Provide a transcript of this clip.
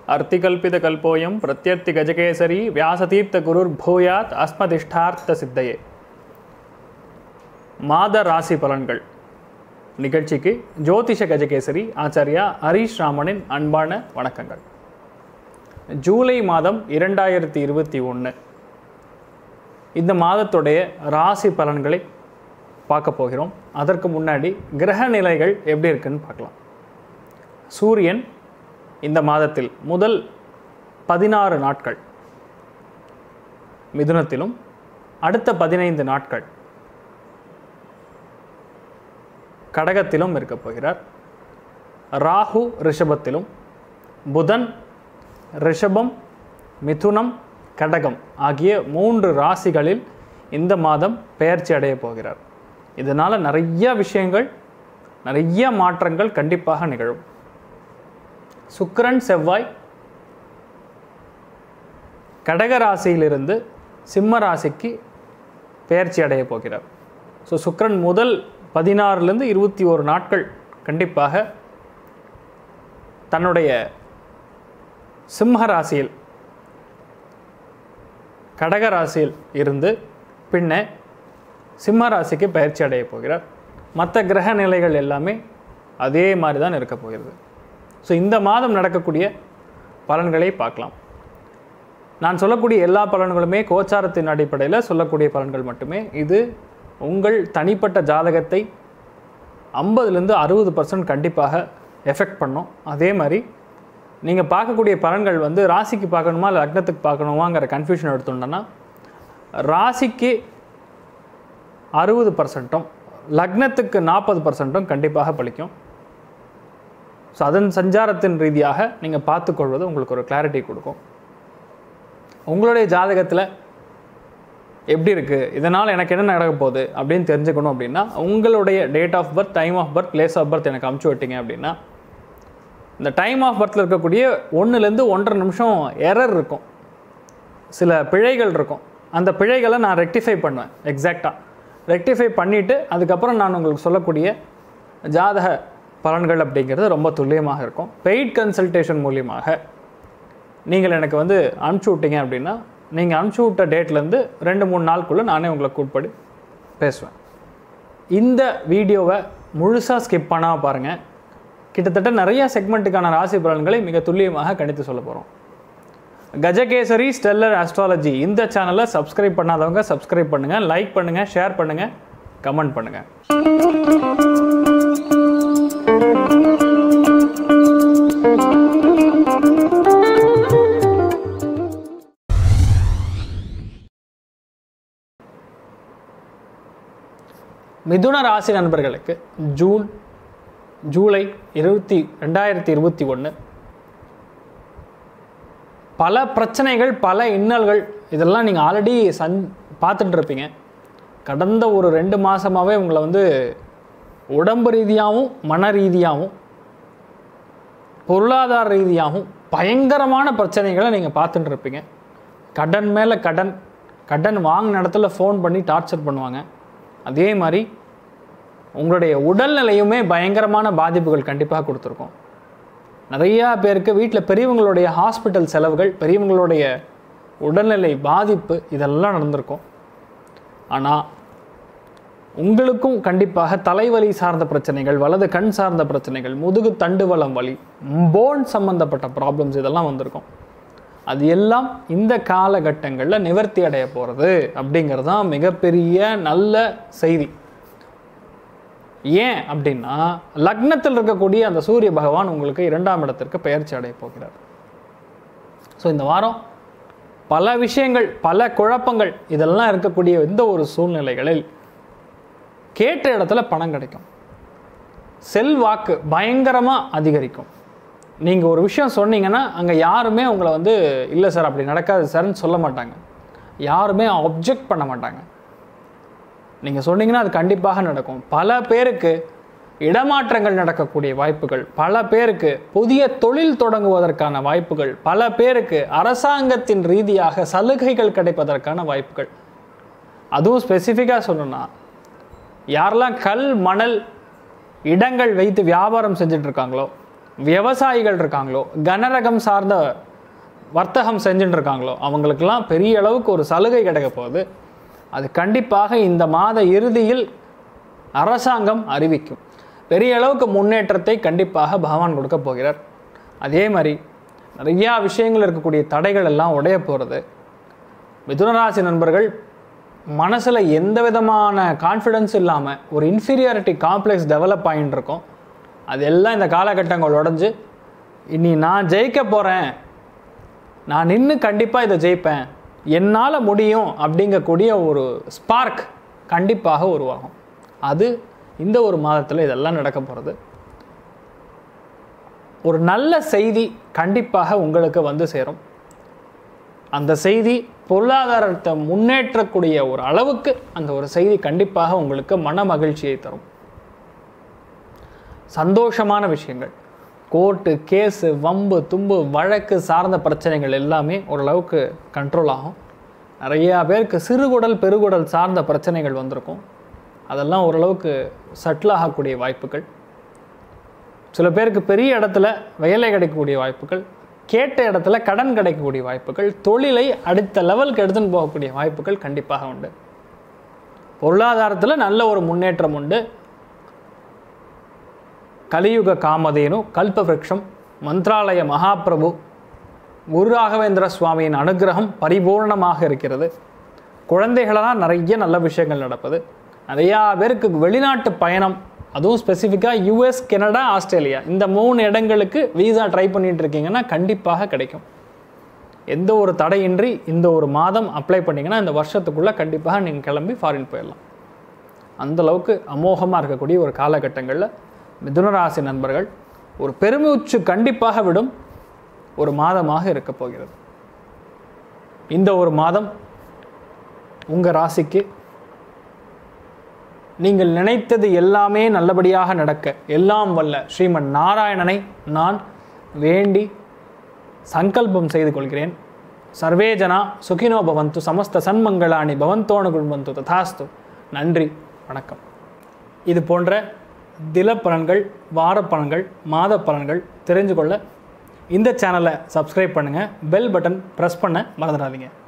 अर्तिकल्पितकल्पोऽयं प्रत्यर्तिगजकेसरी व्यासतीर्थगुरुर्भूयात् अस्मदिष्டார்த்த சித்தையே மாத ராசி பலன்கள் நிகழ்ச்சிக்கு ஜோதிஷ கஜகேசரி ஆச்சாரியா ஹரீஷ் ராமனின் அன்பான வணக்கங்கள் ஜூலை மாதம் இரண்டாயிரத்தி இருபத்தி ஒன்று இந்த மாதத்துடைய ராசி பலன்களை பார்க்க போகிறோம் அதற்கு முன்னாடி கிரக நிலைகள் எப்படி இருக்குன்னு பார்க்கலாம் சூரியன் இந்த மாதத்தில் முதல் பதினாறு நாட்கள் மிதுனத்திலும் அடுத்த பதினைந்து நாட்கள் கடகத்திலும் இருக்கப் போகிறார் ராகு ரிஷபத்திலும் புதன் ரிஷபம் மிதுனம் கடகம் ஆகிய மூன்று ராசிகளில் இந்த மாதம் பெயர்ச்சி அடைய போகிறார் இதனால் நிறைய விஷயங்கள் நிறைய மாற்றங்கள் கண்டிப்பாக நிகழும் சுக்கிரன் செவ்வாய் கடக ராசியிலிருந்து சிம்ம ராசிக்கு பெயர்ச்சி அடைய போகிறார் ஸோ சுக்கிரன் முதல் பதினாறுலேருந்து இருபத்தி ஒரு நாட்கள் கண்டிப்பாக தன்னுடைய சிம்ம ராசியில் கடக ராசியில் இருந்து பின்ன சிம்ம ராசிக்கு பயிற்சி அடைய போகிறார் மற்ற கிரக நிலைகள் எல்லாமே அதே மாதிரி தான் இருக்க போகிறது ஸோ இந்த மாதம் நடக்கக்கூடிய பலன்களை பார்க்கலாம் நான் சொல்லக்கூடிய எல்லா பலன்களுமே கோச்சாரத்தின் அடிப்படையில் சொல்லக்கூடிய பலன்கள் மட்டுமே இது உங்கள் தனிப்பட்ட ஜாதகத்தை ஐம்பதுலேருந்து அறுபது பர்சன்ட் கண்டிப்பாக எஃபெக்ட் பண்ணும் அதே மாதிரி நீங்கள் பார்க்கக்கூடிய பலன்கள் வந்து ராசிக்கு பார்க்கணுமா இல்லை லக்னத்துக்கு பார்க்கணுமாங்கிற கன்ஃபியூஷன் எடுத்துட்டோன்னா ராசிக்கு அறுபது பர்சன்ட்டும் லக்னத்துக்கு நாற்பது பர்சன்ட்டும் கண்டிப்பாக பலிக்கும் ஸோ அதன் சஞ்சாரத்தின் ரீதியாக நீங்கள் பார்த்துக்கொள்வது உங்களுக்கு ஒரு கிளாரிட்டி கொடுக்கும் உங்களுடைய ஜாதகத்தில் எப்படி இருக்குது இதனால் எனக்கு என்ன நடக்க போகுது அப்படின்னு தெரிஞ்சுக்கணும் அப்படின்னா உங்களுடைய date of birth time of birth place of birth எனக்கு அமுச்சு விட்டீங்க அப்படின்னா இந்த டைம் ஆஃப் பர்த்தில் இருக்கக்கூடிய ஒன்றுலேருந்து ஒன்றரை நிமிஷம் எரர் இருக்கும் சில பிழைகள் இருக்கும் அந்த பிழைகளை நான் ரெக்டிஃபை பண்ணுவேன் எக்ஸாக்டாக ரெக்டிஃபை பண்ணிவிட்டு அதுக்கப்புறம் நான் உங்களுக்கு சொல்லக்கூடிய ஜாதக பலன்கள் அப்படிங்கிறது ரொம்ப துல்லியமாக இருக்கும் பெய்ட் கன்சல்டேஷன் மூலியமாக நீங்கள் எனக்கு வந்து அனுப்பிச்சி விட்டீங்க அப்படின்னா நீங்கள் அனுப்பிச்சி விட்ட டேட்லேருந்து ரெண்டு மூணு நாளுக்குள்ளே நானே உங்களை கூட்படி பேசுவேன் இந்த வீடியோவை முழுசாக ஸ்கிப் பண்ணாமல் பாருங்கள் கிட்டத்தட்ட நிறைய செக்மெண்ட்டுக்கான ராசி பலன்களை மிக துல்லியமாக கணித்து சொல்ல போகிறோம் கஜகேசரி ஸ்டெல்லர் ஆஸ்ட்ராலஜி இந்த சேனலை சப்ஸ்கிரைப் பண்ணாதவங்க சப்ஸ்கிரைப் பண்ணுங்கள் லைக் பண்ணுங்கள் ஷேர் பண்ணுங்கள் கமெண்ட் பண்ணுங்கள் மிதுன ராசி நண்பர்களுக்கு ஜூன் ஜூலை இருபத்தி ரெண்டாயிரத்தி இருபத்தி ஒன்று பல பிரச்சனைகள் பல இன்னல்கள் இதெல்லாம் நீங்கள் ஆல்ரெடி சந் பார்த்துட்டு இருப்பீங்க கடந்த ஒரு ரெண்டு மாதமாகவே உங்களை வந்து உடம்பு ரீதியாகவும் மன ரீதியாகவும் பொருளாதார ரீதியாகவும் பயங்கரமான பிரச்சனைகளை நீங்கள் பார்த்துட்டு இருப்பீங்க கடன் மேலே கடன் கடன் வாங்கின இடத்துல ஃபோன் பண்ணி டார்ச்சர் பண்ணுவாங்க அதே மாதிரி உங்களுடைய உடல்நிலையுமே பயங்கரமான பாதிப்புகள் கண்டிப்பாக கொடுத்துருக்கோம் நிறையா பேருக்கு வீட்டில் பெரியவங்களுடைய ஹாஸ்பிட்டல் செலவுகள் பெரியவங்களுடைய உடல்நிலை பாதிப்பு இதெல்லாம் நடந்திருக்கும் ஆனால் உங்களுக்கும் கண்டிப்பாக தலைவலி சார்ந்த பிரச்சனைகள் வலது கண் சார்ந்த பிரச்சனைகள் முதுகு தண்டுவலம் வலி போன் சம்மந்தப்பட்ட ப்ராப்ளம்ஸ் இதெல்லாம் வந்திருக்கும் அது எல்லாம் இந்த காலகட்டங்களில் நிவர்த்தி அடைய போகிறது அப்படிங்கிறது தான் மிகப்பெரிய நல்ல செய்தி ஏன் அப்படின்னா லக்னத்தில் இருக்கக்கூடிய அந்த சூரிய பகவான் உங்களுக்கு இரண்டாம் இடத்திற்கு பெயர்ச்சி அடைய போகிறார் ஸோ இந்த வாரம் பல விஷயங்கள் பல குழப்பங்கள் இதெல்லாம் இருக்கக்கூடிய இந்த ஒரு சூழ்நிலைகளில் கேட்ட இடத்துல பணம் கிடைக்கும் செல்வாக்கு பயங்கரமாக அதிகரிக்கும் நீங்கள் ஒரு விஷயம் சொன்னீங்கன்னா அங்கே யாருமே உங்களை வந்து இல்லை சார் அப்படி நடக்காது சார்னு சொல்ல மாட்டாங்க யாருமே அப்ஜெக்ட் பண்ண மாட்டாங்க நீங்கள் சொன்னீங்கன்னா அது கண்டிப்பாக நடக்கும் பல பேருக்கு இடமாற்றங்கள் நடக்கக்கூடிய வாய்ப்புகள் பல பேருக்கு புதிய தொழில் தொடங்குவதற்கான வாய்ப்புகள் பல பேருக்கு அரசாங்கத்தின் ரீதியாக சலுகைகள் கிடைப்பதற்கான வாய்ப்புகள் அதுவும் ஸ்பெசிஃபிக்காக சொல்லணும்னா யாரெல்லாம் கல் மணல் இடங்கள் வைத்து வியாபாரம் செஞ்சுட்டு இருக்காங்களோ விவசாயிகள் இருக்காங்களோ கனரகம் சார்ந்த வர்த்தகம் செஞ்சுட்டு இருக்காங்களோ அவங்களுக்கெல்லாம் பெரிய அளவுக்கு ஒரு சலுகை கிடைக்க போகுது அது கண்டிப்பாக இந்த மாத இறுதியில் அரசாங்கம் அறிவிக்கும் பெரிய அளவுக்கு முன்னேற்றத்தை கண்டிப்பாக பகவான் கொடுக்க போகிறார் அதே மாதிரி நிறையா விஷயங்கள் இருக்கக்கூடிய தடைகள் எல்லாம் உடைய போகிறது மிதுனராசி நண்பர்கள் மனசில் எந்த விதமான கான்ஃபிடென்ஸ் இல்லாமல் ஒரு இன்ஃபீரியாரிட்டி காம்ப்ளெக்ஸ் டெவலப் ஆகிட்டு இருக்கும் அதெல்லாம் இந்த காலகட்டங்கள் உடஞ்சி இனி நான் ஜெயிக்க போகிறேன் நான் நின்று கண்டிப்பாக இதை ஜெயிப்பேன் என்னால் முடியும் அப்படிங்கக்கூடிய ஒரு ஸ்பார்க் கண்டிப்பாக உருவாகும் அது இந்த ஒரு மாதத்தில் இதெல்லாம் நடக்க போகிறது ஒரு நல்ல செய்தி கண்டிப்பாக உங்களுக்கு வந்து சேரும் அந்த செய்தி பொருளாதாரத்தை முன்னேற்றக்கூடிய ஒரு அளவுக்கு அந்த ஒரு செய்தி கண்டிப்பாக உங்களுக்கு மன மகிழ்ச்சியை தரும் சந்தோஷமான விஷயங்கள் கோர்ட்டு கேஸு வம்பு தும்பு வழக்கு சார்ந்த பிரச்சனைகள் எல்லாமே ஓரளவுக்கு கண்ட்ரோல் ஆகும் நிறையா பேருக்கு சிறுகுடல் பெருகுடல் சார்ந்த பிரச்சனைகள் வந்திருக்கும் அதெல்லாம் ஓரளவுக்கு செட்டில் ஆகக்கூடிய வாய்ப்புகள் சில பேருக்கு பெரிய இடத்துல வேலை கிடைக்கக்கூடிய வாய்ப்புகள் கேட்ட இடத்துல கடன் கிடைக்கக்கூடிய வாய்ப்புகள் தொழிலை அடுத்த லெவலுக்கு எடுத்துன்னு போகக்கூடிய வாய்ப்புகள் கண்டிப்பாக உண்டு பொருளாதாரத்தில் நல்ல ஒரு முன்னேற்றம் உண்டு கலியுக காமதேனு கல்பவருஷம் மந்த்ராலய மகாபிரபு குரு ராகவேந்திர சுவாமியின் அனுகிரகம் பரிபூர்ணமாக இருக்கிறது குழந்தைகளெல்லாம் நிறைய நல்ல விஷயங்கள் நடப்பது நிறையா பேருக்கு வெளிநாட்டு பயணம் அதுவும் ஸ்பெசிஃபிக்காக யூஎஸ் கனடா ஆஸ்திரேலியா இந்த மூணு இடங்களுக்கு வீசா ட்ரை பண்ணிட்டு இருக்கீங்கன்னா கண்டிப்பாக கிடைக்கும் எந்த ஒரு தடையின்றி இந்த ஒரு மாதம் அப்ளை பண்ணிங்கன்னா இந்த வருஷத்துக்குள்ளே கண்டிப்பாக நீங்கள் கிளம்பி ஃபாரின் போயிடலாம் அந்த அளவுக்கு அமோகமாக இருக்கக்கூடிய ஒரு காலகட்டங்களில் மிதுனராசி நண்பர்கள் ஒரு பெருமூச்சு கண்டிப்பாக விடும் ஒரு மாதமாக இருக்க போகிறது இந்த ஒரு மாதம் உங்கள் ராசிக்கு நீங்கள் நினைத்தது எல்லாமே நல்லபடியாக நடக்க எல்லாம் வல்ல ஸ்ரீமன் நாராயணனை நான் வேண்டி சங்கல்பம் செய்து கொள்கிறேன் சர்வே ஜனா சுகினோ பவந்து சமஸ்த சன்மங்களாணி பவந்தோணு குண்பந்து ததாஸ்து நன்றி வணக்கம் இது போன்ற தினப்பலன்கள் வாரப்பலன்கள் மாத பலன்கள் தெரிஞ்சு கொள்ள இந்த சேனலை சப்ஸ்கிரைப் பண்ணுங்கள் பெல் பட்டன் ப்ரெஸ் பண்ண மறந்துடாதீங்க